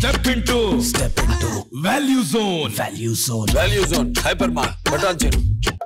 step into step into value zone value zone value zone hyper mart బటాన్ చెరు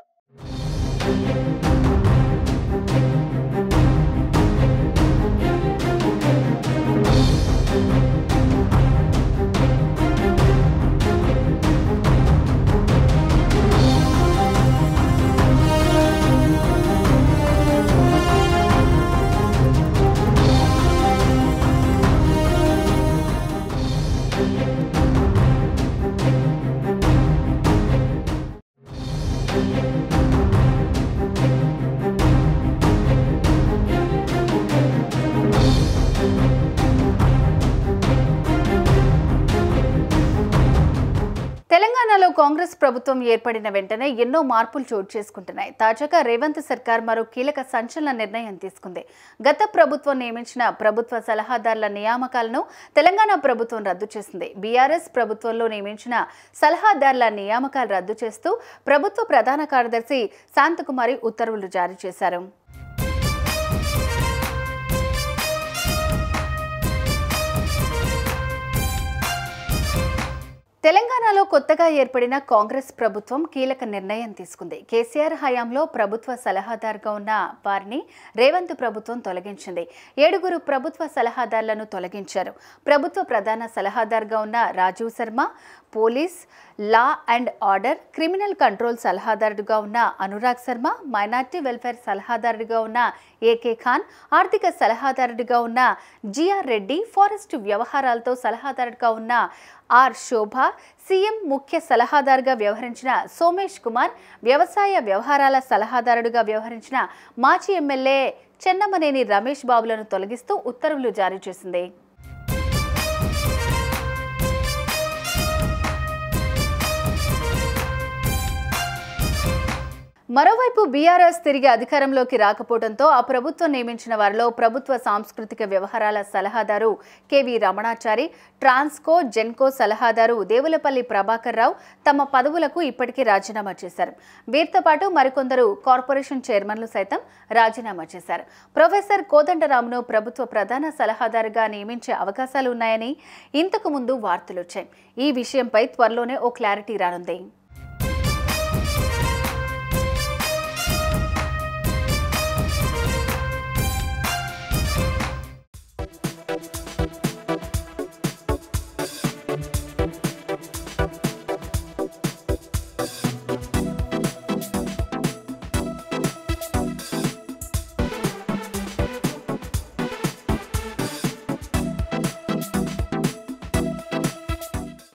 తెలంగాణలో కాంగ్రెస్ ప్రభుత్వం ఏర్పడిన వెంటనే ఎన్నో మార్పులు చోటు చేసుకుంటున్నాయి తాజాగా రేవంత్ సర్కార్ మరో కీలక సంచలన నిర్ణయం తీసుకుంది గత ప్రభుత్వం నియమించిన ప్రభుత్వ సలహాదారుల నియామకాలను తెలంగాణ ప్రభుత్వం రద్దు చేసింది బీఆర్ఎస్ ప్రభుత్వంలో నియమించిన సలహాదారుల నియామకాలు రద్దు చేస్తూ ప్రభుత్వ ప్రధాన కార్యదర్శి శాంతకుమారి ఉత్తర్వులు జారీ చేశారు తెలంగాణలో కొత్తగా ఏర్పడిన కాంగ్రెస్ ప్రభుత్వం కీలక నిర్ణయం తీసుకుంది కేసీఆర్ హయాంలో ప్రభుత్వ సలహాదారుగా ఉన్న వారిని రేవంత్ ప్రభుత్వం తొలగించింది ఏడుగురు ప్రభుత్వ సలహాదారులను తొలగించారు ప్రభుత్వ ప్రధాన సలహాదారుగా ఉన్న Rajiv Sharma police law and order criminal control సలహాదారుడిగా ఉన్న అనురాగ్ శర్మ మైనార్టీ వెల్ఫేర్ సలహాదారుడిగా ఉన్న ఏకే ఖాన్ ఆర్థిక సలహాదారుడిగా ఉన్న జిఆర్ రెడ్డి ఫారెస్ట్ వ్యవహారాలతో సలహాదారుడిగా ఉన్న ఆర్ శోభ సీఎం ముఖ్య సలహాదారుగా వ్యవహరించిన సోమేష్ కుమార్ వ్యవసాయ వ్యవహారాల సలహాదారుడిగా వ్యవహరించిన మాజీ ఎమ్మెల్యే చెన్నమనేని రమేష్ బాబులను తొలగిస్తూ ఉత్తర్వులు జారీ చేసింది మరోవైపు బీఆర్ఎస్ తిరిగి అధికారంలోకి రాకపోవడంతో ఆ ప్రభుత్వం నియమించిన వారిలో ప్రభుత్వ సాంస్కృతిక వ్యవహారాల సలహాదారు కెవి రమణాచారి ట్రాన్స్కో జెన్కో సలహాదారు దేవులపల్లి ప్రభాకర్ రావు తమ పదవులకు ఇప్పటికే రాజీనామా చేశారు వీరితో పాటు మరికొందరు కార్పొరేషన్ చైర్మన్లు సైతం రాజీనామా చేశారు ప్రొఫెసర్ కోదండరామును ప్రభుత్వ ప్రధాన సలహాదారుగా నియమించే అవకాశాలు ఉన్నాయని ఇంతకు ముందు వార్తలు వచ్చాయి ఈ విషయంపై త్వరలోనే ఓ క్లారిటీ రానుంది